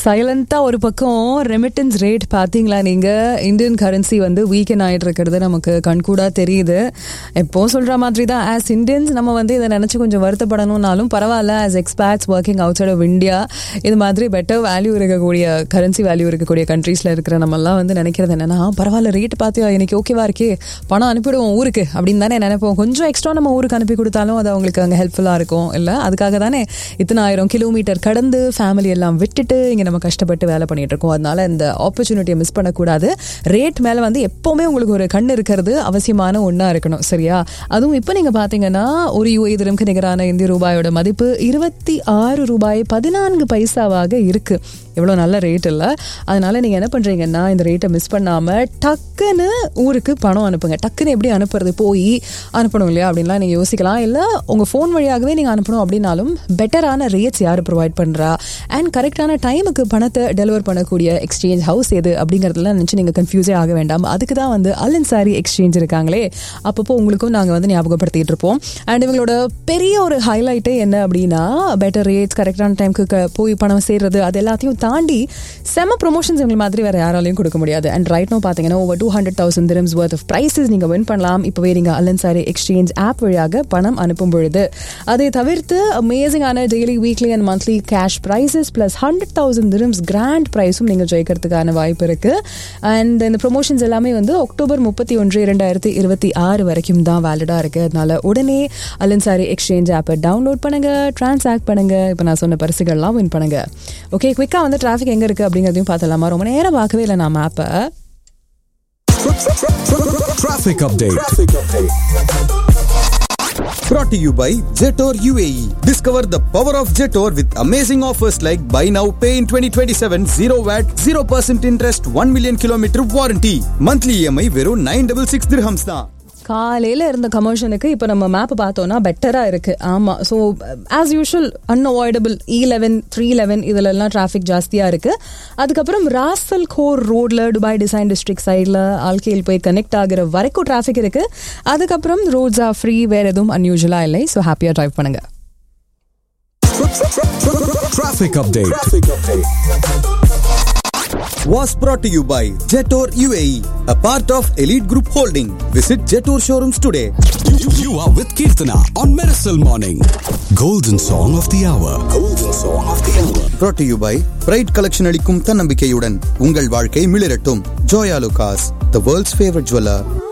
சைலண்டா ஒரு பக்கம் ரெமிட்டன்ஸ் ரேட் பாத்தீங்களா நீங்க இந்தியன் கரன்சி வந்து வீக்கெண்ட் ஆயிட்டு இருக்கிறது நமக்கு கண்கூடா தெரியுது எப்போ சொல்ற மாதிரி தான் ஆஸ் இந்தியன்ஸ் நம்ம வந்து இதை நினைச்சு கொஞ்சம் வருத்தப்படணும்னாலும் பரவாயில்ல as expats working outside of India இது மாதிரி பெட்டர் வேல்யூ இருக்கக்கூடிய கரன்சி வேல்யூ இருக்கக்கூடிய கண்ட்ரீஸ்ல இருக்கிற நம்ம எல்லாம் வந்து நினைக்கிறது என்னன்னா பரவாயில்ல ரேட் பார்த்து எனக்கு ஓகேவா இருக்கே பணம் அனுப்பிடுவோம் ஊருக்கு அப்படின்னு தானே நினைப்போம் கொஞ்சம் எக்ஸ்ட்ரா நம்ம ஊருக்கு அனுப்பி கொடுத்தாலும் அது அவங்களுக்கு அங்கே ஹெல்ப்ஃபுல்லா இருக்கும் இல்ல அதுக்காக தானே இத்தனை ஆயிரம் கிலோமீட்டர் கடந்து ஃபேமிலி எல்லாம் விட்டுட்டு இங்க நம்ம கஷ்டப்பட்டு வேலை பண்ணிட்டு இருக்கோம் அதனால இந்த ஆப்பர்ச்சுனிட்டியை மிஸ் பண்ணக்கூடாது ரேட் மேல வந்து எப்பவுமே உங்களுக்கு ஒரு கண் இருக்கிறது அவசியமான ஒண்ணா இருக்கணும் சரியா அதுவும் இப்போ நீங்க பாத்தீங்கன்னா ஒரு யூஏ திரம்க்கு நிகரான இந்திய ரூபாயோட மதிப்பு இருபத்தி ஆறு ரூபாய் பதினான்கு பைசாவாக இருக்கு எவ்வளோ நல்ல ரேட் இல்லை அதனால நீங்கள் என்ன பண்ணுறீங்கன்னா இந்த ரேட்டை மிஸ் பண்ணாமல் டக்குன்னு ஊருக்கு பணம் அனுப்புங்க டக்குன்னு எப்படி அனுப்புறது போய் அனுப்பணும் இல்லையா அப்படின்லாம் நீங்கள் யோசிக்கலாம் இல்லை உங்கள் ஃபோன் வழியாகவே நீங்கள் அனுப்பணும் அப்படின்னாலும் பெட்டரான ரேட்ஸ் யார் ப்ரொவைட் பண்ணுறா அண்ட் கரெக்டான டைமுக்கு பணத்தை டெலிவர் பண்ணக்கூடிய எக்ஸ்சேஞ்ச் ஹவுஸ் எது அப்படிங்கிறதுலாம் நினச்சி நீங்கள் கன்ஃபியூஸே ஆக வேண்டாம் அதுக்கு தான் வந்து அல்லன் சாரி எக்ஸ்சேஞ்ச் இருக்காங்களே அப்பப்போ உங்களுக்கும் நாங்கள் வந்து ஞாபகப்படுத்திட்டு இருப்போம் அண்ட் இவங்களோட பெரிய ஒரு ஹைலைட்டே என்ன அப்படின்னா பெட்டர் ரேட்ஸ் கரெக்டான டைமுக்கு போய் பணம் சேர்றது அது எல்லாத்தையும் தாண்டி செம ப்ரொமோஷன்ஸ் இவங்க மாதிரி வேற யாராலையும் கொடுக்க முடியாது அண்ட் ரைட் நோ பார்த்தீங்கன்னா over two hundred thousand dirhams worth of prizes நீங்கள் வின் பண்ணலாம் இப்போவே நீங்கள் அல்லன் சாரி எக்ஸ்சேஞ்ச் ஆப் வழியாக பணம் அனுப்பும் பொழுது அதை தவிர்த்து அமேசிங்கான daily weekly and monthly cash prizes plus hundred thousand dirhams grand ப்ரைஸும் நீங்கள் ஜெயிக்கிறதுக்கான வாய்ப்பு இருக்கு அண்ட் இந்த ப்ரொமோஷன்ஸ் எல்லாமே வந்து அக்டோபர் முப்பத்தி ஒன்று இரண்டாயிரத்தி இருபத்தி ஆறு வரைக்கும் தான் வேலிடாக இருக்கு அதனால உடனே அல்லன் சாரி எக்ஸ்சேஞ்ச் ஆப்பை டவுன்லோட் பண்ணுங்க டிரான்சாக்ட் பண்ணுங்க இப்போ நான் சொன்ன பரிசுகள்லாம் வின் பண்ணுங்க ஓகே குவிக்காக வந்து டிராஃபிக் எங்க இருக்கு அப்படிங்கிறதையும் பார்த்தலாமா ரொம்ப நேரம் பார்க்கவே இல்லை நான் மேப்பை Traffic update. Brought to you by Jetor UAE. Discover the power of Jetor with amazing offers like buy now, pay in 2027, 0 VAT, 0% interest, 1 million kilometer warranty. Monthly EMI வெறும் 966 dirhams தான். காலையில இருந்த கமர்ஷனுக்கு இப்போ நம்ம மேப் பார்த்தோம்னா பெட்டரா இருக்கு ஆமா so as usual unavoidable E eleven three eleven இதுல எல்லாம் டிராஃபிக் ஜாஸ்தியா இருக்கு அதுக்கப்புறம் ராசல் கோர் ரோட்ல துபாய் டிசைன் டிஸ்ட்ரிக்ட் சைட்ல ஆல்கேல் போய் கனெக்ட் ஆகிற வரைக்கும் டிராஃபிக் இருக்கு அதுக்கப்புறம் ரோட்ஸ் ஆர் ஃப்ரீ வேற எதுவும் அன்யூஷுவலா இல்லை ஸோ ஹாப்பியா டிரைவ் பண்ணுங்க Traffic update. Was brought to you by Jetor UAE, a part of Elite Group Holding. Visit Jetor showrooms today. You, you are with Kirtana on Miracle Morning. Golden song of the hour. Golden song of the hour. Brought to you by Pride Collection அளிக்கும் தன்னம்பிக்கையுடன் உங்கள் வாழ்க்கை மிளிரட்டும் Joya லுகாஸ் the world's favorite jeweler